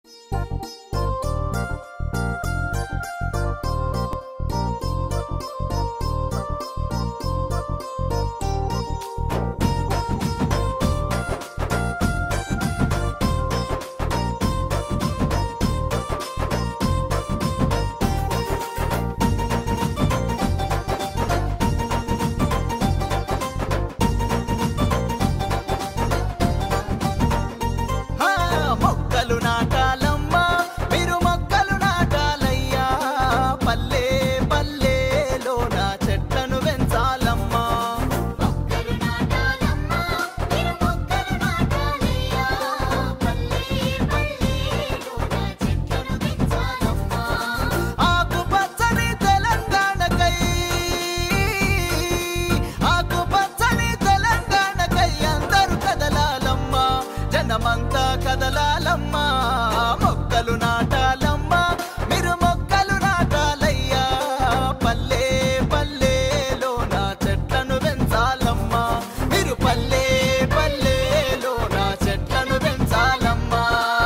ఆ, మొక్కలు నాటాలమ్మా మీరు మొక్కలు నాటాలయ్యా పల్లె పల్లెలో నా చెట్లను పెంచాలమ్మా మొక్కలు నాటాలమ్మా మీరు మొక్కలు నాటాలయ్యా పల్లె పల్లెలో నా చెట్లను పెంచాలమ్మా ఆకుపచ్చని తెలంగాణకై ఆకుపచ్చని తెలంగాణకై అందరూ కదలాలమ్మా జనమంతా కదలాలమ్మా మొక్కలు నాటాలమ్మా మీరు మొక్కలు నాటాలయ్యా పల్లె పల్లెలో నా చెట్లను పెంచాలమ్మా మీరు పల్లె పల్లెలో నా చెట్లను పెంచాలమ్మా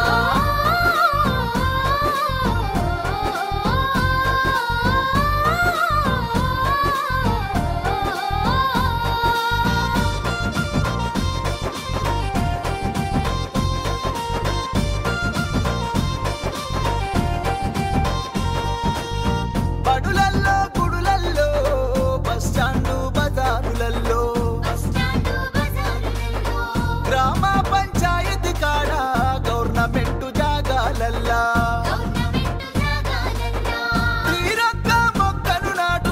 బడులల్లో గుడులల్లో బస్ స్టాండు బజారులల్లో బస్టాండు బజారులలో గ్రామ పంచాయతీ కాడ గవర్నమెంట్ జాగాలల్లా గవర్నమెంట్ జాగాలల్లో తీరొక్క మొక్కను నాటు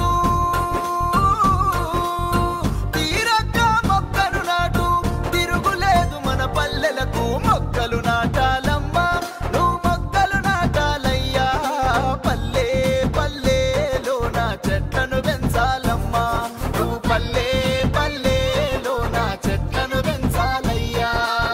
తీరొక్క మొక్కను నాటు తిరుగులేదు మన పల్లెలకు మొక్కలు నాటాలమ్మా నువ్వు మొక్కలు నాటాలయ్యా పల్లె పల్లెలో నా చెట్లను పెంచాలమ్మా నువ్వు పల్లె పల్లెలో నా చెట్లను పెంచాలయ్యా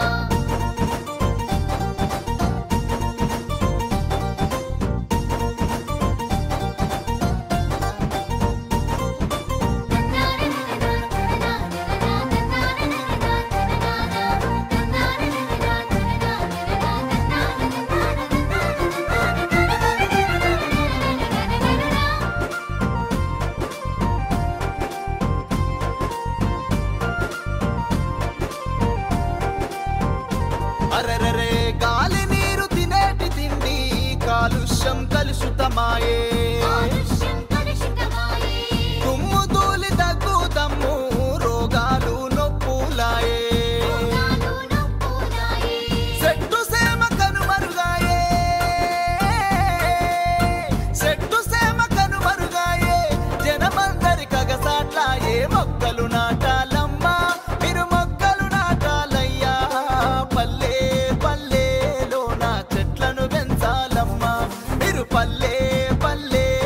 అరెరరే గాలి నీరు తినేటి తిండి కాలుష్యం కలుషితమాయే కాలుష్యం కలుషితమాయే తుమ్ము తూలి తగ్గుతమ్ము రోగాలు నొప్పులాయే రోగాలు నొప్పులాయే చెట్టు సేమ కనుమరుగాయే చెట్టు సేమ కనుమరుగాయే జనమందరి కగసాట్లాయే మొక్కలు నాటాలమ్మా మీరు మొక్కలు నాటాలయ్యా పల్లె పల్లెలో నా చెట్లను పెంచాలమ్మా మీరు పల్లె పల్లె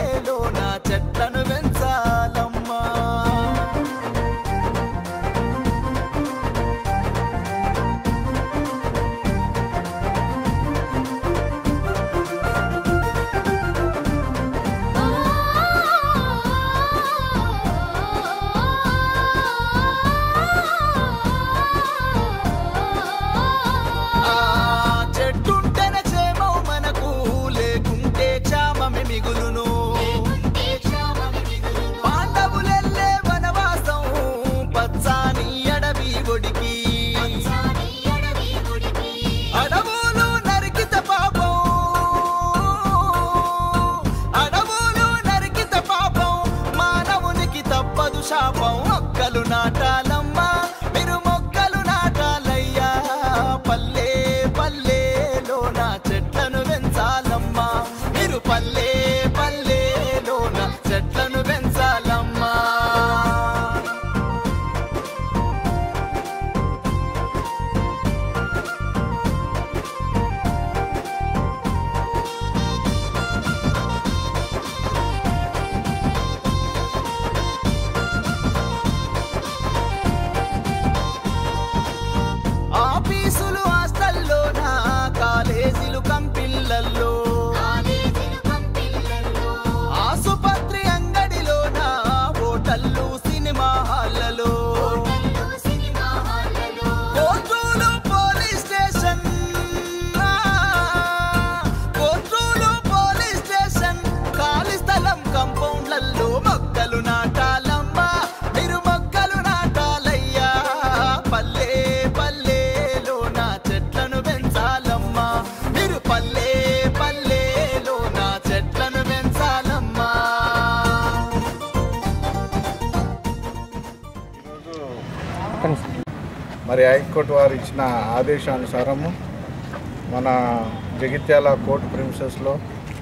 మరి హైకోర్టు వారు ఇచ్చిన ఆదేశానుసారము మన జగిత్యాల కోర్టు ప్రిన్సెస్లో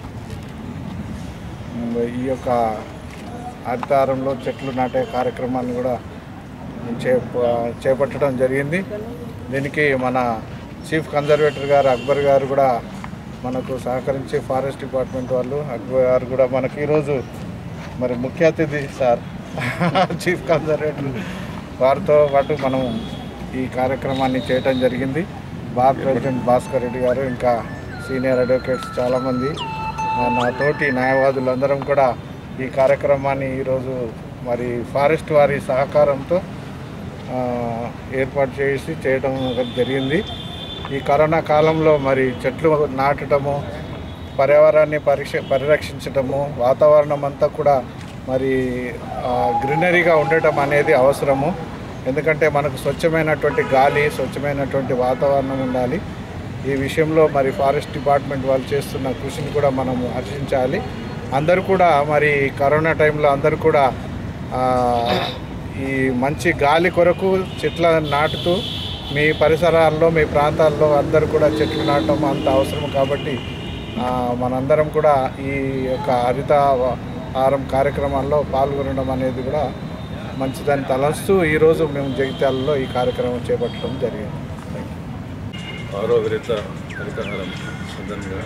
ఈ యొక్క హరితారంలో చెట్లు నాటే కార్యక్రమాన్ని కూడా చేప చేపట్టడం జరిగింది దీనికి మన చీఫ్ కన్జర్వేటర్ గారు అక్బర్ గారు కూడా మనకు సహకరించి ఫారెస్ట్ డిపార్ట్మెంట్ వాళ్ళు అక్బర్ గారు కూడా మనకి ఈరోజు మరి ముఖ్య అతిథి సార్ చీఫ్ కన్జర్వేటర్ వారితో పాటు మనం ఈ కార్యక్రమాన్ని చేయటం జరిగింది బార్ ప్రెసిడెంట్ భాస్కర్ రెడ్డి గారు ఇంకా సీనియర్ అడ్వకేట్స్ చాలామంది ఆ, నా తోటి న్యాయవాదులందరం కూడా ఈ కార్యక్రమాన్ని ఈరోజు మరి ఫారెస్ట్ వారి సహకారంతో ఆ, ఏర్పాటు చేసి చేయడం జరిగింది ఈ కరోనా కాలంలో మరి చెట్లు నాటడము పర్యావరణాన్ని పరీక్ష పరిరక్షించటము వాతావరణం అంతా కూడా మరి ఆ, గ్రీనరీగా ఉండటం అనేది అవసరము ఎందుకంటే మనకు స్వచ్ఛమైనటువంటి గాలి స్వచ్ఛమైనటువంటి వాతావరణం ఉండాలి ఈ విషయంలో మరి ఫారెస్ట్ డిపార్ట్మెంట్ వాళ్ళు చేస్తున్న కృషిని కూడా మనం హర్షించాలి అందరూ కూడా మరి కరోనా టైంలో అందరూ కూడా ఆ, ఈ మంచి గాలి కొరకు చెట్ల నాటుతూ మీ పరిసరాల్లో మీ ప్రాంతాల్లో అందరూ కూడా చెట్లు నాటడం అంత అవసరం కాబట్టి ఆ, మనందరం కూడా ఈ యొక్క హరిత హారం కార్యక్రమాల్లో పాల్గొనడం అనేది కూడా మంచిదని తలస్తూ ఈరోజు మేము జగిత్యాలలో ఈ కార్యక్రమం చేపట్టడం జరిగింది ఆరో విడత హరితహారం సందర్భంగా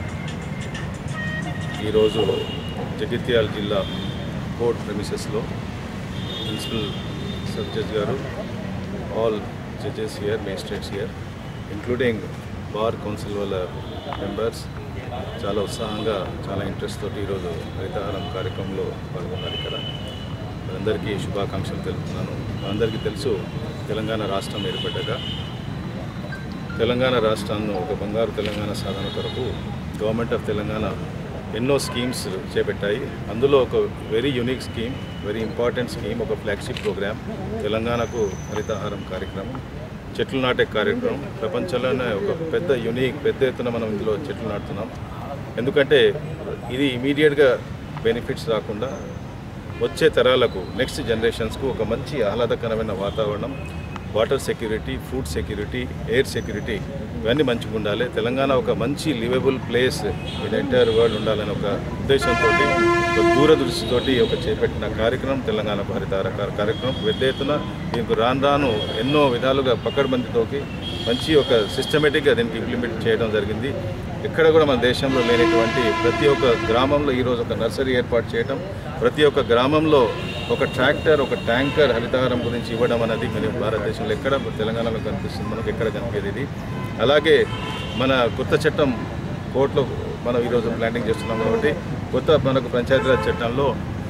ఈరోజు జగిత్యాల జిల్లా కోర్ట్ ప్రెమిసెస్లో ప్రిన్సిపల్ సబ్ జడ్జ్ గారు all judges here magistrates here including bar council వాళ్ళ మెంబర్స్ చాలా ఉత్సాహంగా చాలా ఇంట్రెస్ట్ తోటి ఈరోజు హరితహారం కార్యక్రమంలో పాల్గొన్నారు ఇక్కడ అందరికీ శుభాకాంక్షలు తెలుపుతున్నాను అందరికీ తెలుసు తెలంగాణ రాష్ట్రం ఏర్పడ్డాక తెలంగాణ రాష్ట్రాన్ని ఒక బంగారు తెలంగాణ సాధన కొరకు గవర్నమెంట్ ఆఫ్ తెలంగాణ ఎన్నో స్కీమ్స్ చేపట్టాయి అందులో ఒక very unique scheme very important scheme ఒక ఫ్లాగ్షిప్ ప్రోగ్రామ్ తెలంగాణకు హరితహారం కార్యక్రమం చెట్లు నాటే కార్యక్రమం ప్రపంచంలోనే ఒక పెద్ద యూనిక్ పెద్ద ఎత్తున మనం ఇందులో చెట్లు నాటుతున్నాం ఎందుకంటే ఇది ఇమీడియట్గా బెనిఫిట్స్ రాకుండా వచ్చే తరాలకు నెక్స్ట్ జనరేషన్స్కు ఒక మంచి ఆహ్లాదకరమైన వాతావరణం water security food security air security ఇవన్నీ మంచిగా ఉండాలి తెలంగాణ ఒక మంచి liveable place in entire world ఉండాలని ఒక ఉద్దేశంతో ఒక దూరదృష్టితోటి ఒక చేపట్టిన కార్యక్రమం తెలంగాణ హరితార కా- కార్యక్రమం పెద్ద ఎత్తున దీనికి రాను రాను ఎన్నో విధాలుగా పకడ్బందీతోకి మంచి ఒక సిస్టమేటిక్గా దీనికి ఇంప్లిమెంట్ చేయడం జరిగింది ఎక్కడ కూడా మన దేశంలో లేనటువంటి ప్రతి ఒక్క గ్రామంలో ఈరోజు ఒక నర్సరీ ఏర్పాటు చేయడం ప్రతి ఒక్క గ్రామంలో ఒక ట్రాక్టర్ ఒక ట్యాంకర్ హరితహారం గురించి ఇవ్వడం అనేది మన భారతదేశంలో ఎక్కడ తెలంగాణలో కనిపిస్తుంది మనకు ఎక్కడ కనిపించేది ఇది అలాగే మన కొత్త చట్టం కోర్టులో మనం ఈరోజు ప్లాంటింగ్ చేస్తున్నాం కాబట్టి కొత్త మనకు పంచాయతీరాజ్ చట్టంలో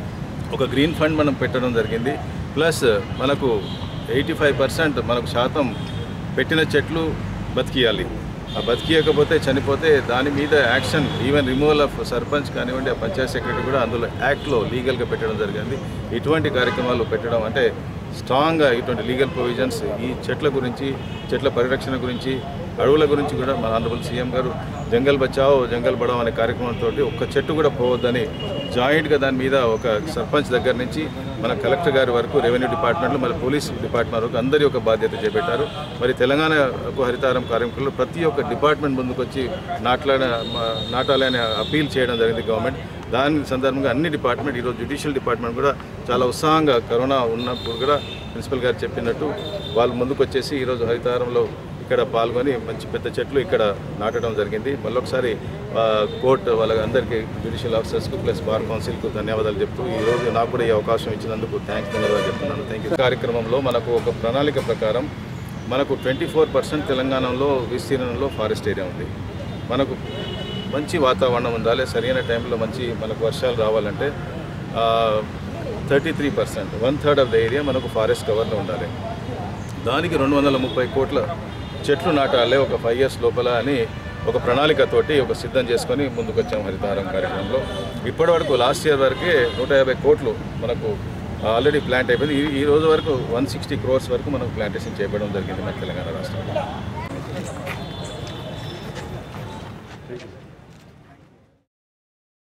ఒక గ్రీన్ ఫండ్ మనం పెట్టడం జరిగింది ప్లస్ మనకు ఎయిటీ ఫైవ్ పర్సెంట్ మనకు శాతం పెట్టిన చెట్లు బతికియాలి ఆ బతికియకపోతే చనిపోతే దాని మీద action even removal of sarpanch కానివ్వండి ఆ పంచాయత్ సెక్రటరీ కూడా అందులో యాక్ట్లో లీగల్గా పెట్టడం జరిగింది ఇటువంటి కార్యక్రమాలు పెట్టడం అంటే స్ట్రాంగ్గా ఇటువంటి లీగల్ ప్రొవిజన్స్ ఈ చెట్ల గురించి చెట్ల పరిరక్షణ గురించి అడవుల గురించి కూడా మన ఆనరబుల్ సీఎం గారు జంగల్ బచావో జంగల్ బడావ్ అనే కార్యక్రమంతో ఒక్క చెట్టు కూడా పోవద్దని జాయింట్గా దాని మీద ఒక సర్పంచ్ దగ్గర నుంచి మన కలెక్టర్ గారి వరకు రెవెన్యూ డిపార్ట్మెంట్లో మరి పోలీస్ డిపార్ట్మెంట్ వరకు అందరి యొక్క బాధ్యత చేపట్టారు మరి తెలంగాణకు హరితారం కార్యక్రమంలో ప్రతి ఒక్క డిపార్ట్మెంట్ ముందుకు వచ్చి నాట్లాడ మా- నాటాలి అనే అపీల్ చేయడం జరిగింది గవర్నమెంట్ దాని సందర్భంగా అన్ని డిపార్ట్మెంట్ ఈరోజు జ్యుడిషియల్ డిపార్ట్మెంట్ కూడా చాలా ఉత్సాహంగా కరోనా ఉన్నప్పుడు కూడా ప్రిన్సిపల్ గారు చెప్పినట్టు వాళ్ళు ముందుకు వచ్చేసి ఈరోజు హరితారంలో ఇక్కడ పాల్గొని మంచి పెద్ద చెట్లు ఇక్కడ నాటడం జరిగింది మళ్ళొకసారి ఆ, కోర్టు వాళ్ళ అందరికీ జ్యుడిషియల్ ఆఫీసర్స్కు ప్లస్ బార్ కౌన్సిల్కు ధన్యవాదాలు చెప్తూ ఈ రోజు నాకు కూడా ఈ అవకాశం ఇచ్చినందుకు థ్యాంక్స్ ధన్యవాదాలు చెప్తున్నాను థ్యాంక్ యూ కార్యక్రమంలో మనకు ఒక ప్రణాళిక ప్రకారం మనకు ట్వంటీ ఫోర్ పర్సెంట్ తెలంగాణలో విస్తీర్ణంలో ఫారెస్ట్ ఏరియా ఉంది మనకు మంచి వాతావరణం ఉండాలి సరైన టైంలో మంచి మనకు వర్షాలు రావాలంటే thirty three percent one third of the area మనకు ఫారెస్ట్ కవర్లో ఉండాలి దానికి రెండు వందల ముప్పై కోట్ల చెట్లు నాటాలి ఒక ఫైవ్ ఇయర్స్ లోపల అని ఒక ప్రణాళికతోటి ఒక సిద్ధం చేసుకొని ముందుకు వచ్చాము హరితహారం కార్యక్రమంలో ఇప్పటి వరకు లాస్ట్ ఇయర్ వరకే నూట యాభై కోట్లు మనకు ఆల్రెడీ ప్లాంట్ అయిపోయింది ఈ ఈ రోజు వరకు వన్ సిక్స్టీ క్రోర్స్ వరకు మనకు ప్లాంటేషన్ చేయడం జరిగింది మన తెలంగాణ రాష్ట్రంలో